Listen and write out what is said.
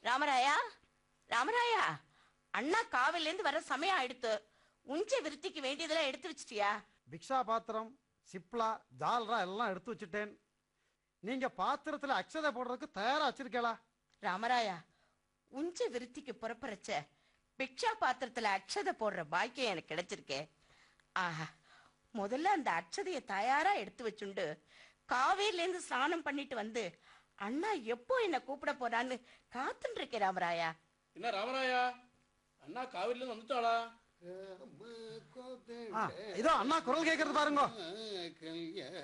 ராமராயா ராமராயா அண்ணா காவில இருந்து வர சமயம் ஆயிடுத்து உஞ்ச விருத்திக்கு வேண்டியதெல்லாம் எடுத்து வச்சிட்டியா பிக்ஷா பாத்திரம் சிப்லா ஜால்ரா எல்லாம் எடுத்து வச்சுட்டேன் நீங்க பாத்திரத்துல அக்ஷதை போடுறதுக்கு தயாரா வச்சிருக்கீங்களா ராமராயா உஞ்ச விருத்திக்கு புறப்புறச்ச பிக்ஷா பாத்திரத்துல அக்ஷதை போடுற பாக்கியம் எனக்கு கிடைச்சிருக்கே ஆஹா முதல்ல அந்த அக்ஷதைய தயாரா எடுத்து வச்சுண்டு காவேரில இருந்து ஸ்நானம் பண்ணிட்டு வந்து அண்ணா எப்போ என்ன கூப்பிட போறான்னு காத்துட்டு இருக்கேன் ராமராயா என்ன ராமராயா அண்ணா காவிரில இருந்து வந்துட்டாளா ஆ, இதோ அண்ணா குரல் கேட்கறது பாருங்க கல்யாண